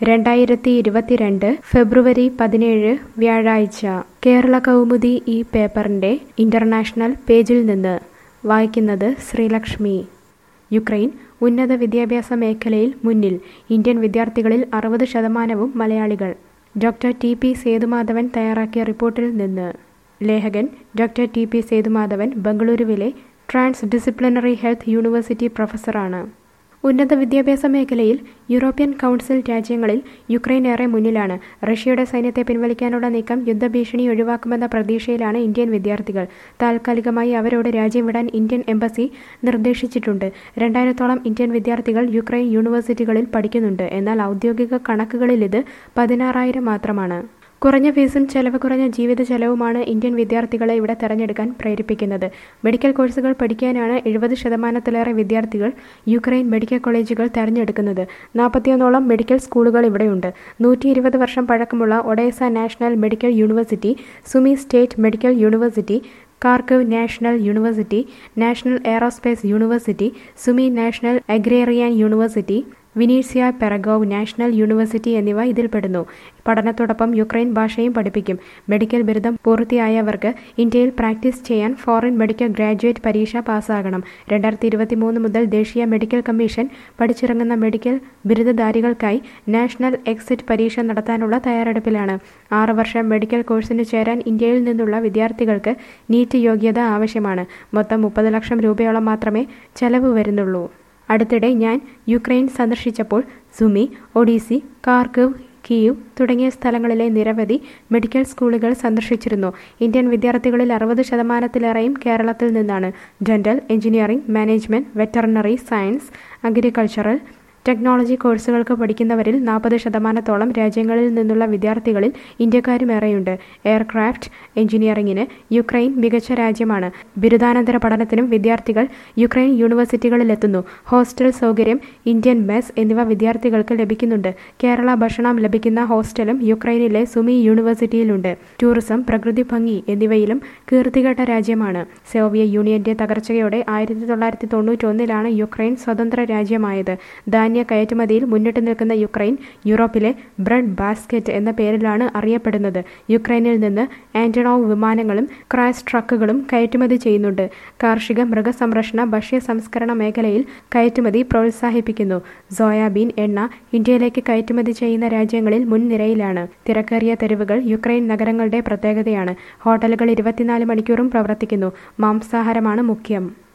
രണ്ടായിരത്തി ഇരുപത്തിരണ്ട് ഫെബ്രുവരി പതിനേഴ് വ്യാഴാഴ്ച കേരള കൗമുദി ഈ പേപ്പറിന്റെ ഇന്റർനാഷണൽ പേജിൽ നിന്ന് വായിക്കുന്നത് ശ്രീലക്ഷ്മി യുക്രൈൻ ഉന്നത വിദ്യാഭ്യാസ മേഖലയിൽ മുന്നിൽ ഇന്ത്യൻ വിദ്യാർത്ഥികളിൽ അറുപത് ശതമാനവും മലയാളികൾ ഡോക്ടർ ടി പി സേതുമാധവൻ തയ്യാറാക്കിയ റിപ്പോർട്ടിൽ നിന്ന് ലേഖകൻ ഡോക്ടർ ടി പി സേതുമാധവൻ ബംഗളൂരുവിലെ ട്രാൻസ് ഡിസിപ്ലിനറി ഹെൽത്ത് യൂണിവേഴ്സിറ്റി പ്രൊഫസറാണ് ഉന്നത വിദ്യാഭ്യാസ മേഖലയിൽ യൂറോപ്യൻ കൗൺസിൽ രാജ്യങ്ങളിൽ യുക്രൈൻ ഏറെ മുന്നിലാണ് റഷ്യയുടെ സൈന്യത്തെ പിൻവലിക്കാനുള്ള നീക്കം യുദ്ധഭീഷണി ഒഴിവാക്കുമെന്ന പ്രതീക്ഷയിലാണ് ഇന്ത്യൻ വിദ്യാർത്ഥികൾ താൽക്കാലികമായി അവരോട് രാജ്യം വിടാൻ ഇന്ത്യൻ എംബസി നിർദ്ദേശിച്ചിട്ടുണ്ട് രണ്ടായിരത്തോളം ഇന്ത്യൻ വിദ്യാർത്ഥികൾ യുക്രൈൻ യൂണിവേഴ്സിറ്റികളിൽ പഠിക്കുന്നുണ്ട് എന്നാൽ ഔദ്യോഗിക കണക്കുകളിൽ ഇത് പതിനാറായിരം മാത്രമാണ് കുറഞ്ഞ ഫീസും ചെലവ് കുറഞ്ഞ ജീവിത ചെലവുമാണ് ഇന്ത്യൻ വിദ്യാർത്ഥികളെ ഇവിടെ തെരഞ്ഞെടുക്കാൻ പ്രേരിപ്പിക്കുന്നത് മെഡിക്കൽ കോഴ്സുകൾ പഠിക്കാനാണ് എഴുപത് ശതമാനത്തിലേറെ വിദ്യാർത്ഥികൾ യുക്രൈൻ മെഡിക്കൽ കോളേജുകൾ തെരഞ്ഞെടുക്കുന്നത് നാൽപ്പത്തിയൊന്നോളം മെഡിക്കൽ സ്കൂളുകൾ ഇവിടെയുണ്ട് നൂറ്റി ഇരുപത് വർഷം പഴക്കമുള്ള Odessa national medical university Sumy state medical university Kharkiv national university national aerospace university Sumy national agrarian university Vinnytsia Pirogov national university എന്നിവ ഇതിൽപ്പെടുന്നു പഠനത്തോടൊപ്പം യുക്രൈൻ ഭാഷയും പഠിപ്പിക്കും മെഡിക്കൽ ബിരുദം പൂർത്തിയായവർക്ക് ഇന്ത്യയിൽ പ്രാക്ടീസ് ചെയ്യാൻ ഫോറിൻ മെഡിക്കൽ ഗ്രാജുവേറ്റ് പരീക്ഷ പാസ്സാകണം രണ്ടായിരത്തി ഇരുപത്തി മൂന്ന് മുതൽ ദേശീയ മെഡിക്കൽ കമ്മീഷൻ പഠിച്ചിറങ്ങുന്ന മെഡിക്കൽ ബിരുദധാരികൾക്കായി നാഷണൽ എക്സിറ്റ് പരീക്ഷ നടത്താനുള്ള തയ്യാറെടുപ്പിലാണ് ആറ് വർഷം മെഡിക്കൽ കോഴ്സിന് ചേരാൻ ഇന്ത്യയിൽ നിന്നുള്ള വിദ്യാർത്ഥികൾക്ക് നീറ്റ് യോഗ്യത ആവശ്യമാണ് മൊത്തം മുപ്പത് ലക്ഷം രൂപയോളം മാത്രമേ ചെലവ് വരുന്നുള്ളൂ അടുത്തിടെ ഞാൻ യുക്രൈൻ സന്ദർശിച്ചപ്പോൾ സുമി ഒഡീസി കാർക്കവ് കീവ് തുടങ്ങിയ സ്ഥലങ്ങളിലെ നിരവധി മെഡിക്കൽ സ്കൂളുകൾ സന്ദർശിച്ചിരുന്നു ഇന്ത്യൻ വിദ്യാർത്ഥികളിൽ അറുപത് ശതമാനത്തിലേറെയും കേരളത്തിൽ നിന്നാണ് dental engineering management veterinary science agricultural technology കോഴ്സുകൾക്ക് പഠിക്കുന്നവരിൽ നാൽപ്പത് ശതമാനത്തോളം രാജ്യങ്ങളിൽ നിന്നുള്ള വിദ്യാർത്ഥികളിൽ ഇന്ത്യക്കാരുമേറെയുണ്ട് എയർക്രാഫ്റ്റ് എഞ്ചിനീയറിംഗിന് യുക്രൈൻ മികച്ച രാജ്യമാണ് ബിരുദാനന്തര പഠനത്തിനും വിദ്യാർത്ഥികൾ യുക്രൈൻ യൂണിവേഴ്സിറ്റികളിലെത്തുന്നു ഹോസ്റ്റൽ സൗകര്യം ഇന്ത്യൻ മെസ് എന്നിവ വിദ്യാർത്ഥികൾക്ക് ലഭിക്കുന്നുണ്ട് കേരള ഭക്ഷണം ലഭിക്കുന്ന ഹോസ്റ്റലും യുക്രൈനിലെ സുമി യൂണിവേഴ്സിറ്റിയിലുണ്ട് ടൂറിസം പ്രകൃതി ഭംഗി എന്നിവയിലും കീർത്തികേട്ട രാജ്യമാണ് സോവിയറ്റ് യൂണിയന്റെ തകർച്ചയോടെ ആയിരത്തി തൊള്ളായിരത്തി തൊണ്ണൂറ്റൊന്നിലാണ് യുക്രൈൻ സ്വതന്ത്ര രാജ്യമായത് ധാന്യ കയറ്റുമതിയിൽ മുന്നിട്ട് നിൽക്കുന്ന യുക്രൈൻ യൂറോപ്പിലെ ബ്രെഡ് ബാസ്ക്കറ്റ് എന്ന പേരിലാണ് അറിയപ്പെടുന്നത് യുക്രൈനിൽ നിന്ന് ആന്റണോവ് വിമാനങ്ങളും ക്രാഷ് ട്രക്കുകളും കയറ്റുമതി ചെയ്യുന്നുണ്ട് കാർഷിക മൃഗസംരക്ഷണ ഭക്ഷ്യ സംസ്കരണ മേഖലയിൽ കയറ്റുമതി പ്രോത്സാഹിപ്പിക്കുന്നു സോയാബീൻ എണ്ണ ഇന്ത്യയിലേക്ക് കയറ്റുമതി ചെയ്യുന്ന രാജ്യങ്ങളിൽ മുൻനിരയിലാണ് തിരക്കേറിയ തെരുവുകൾ യുക്രൈൻ നഗരങ്ങളുടെ പ്രത്യേകതയാണ് ഹോട്ടലുകൾ ഇരുപത്തിനാല് മണിക്കൂറും പ്രവർത്തിക്കുന്നു മാംസാഹാരമാണ് മുഖ്യം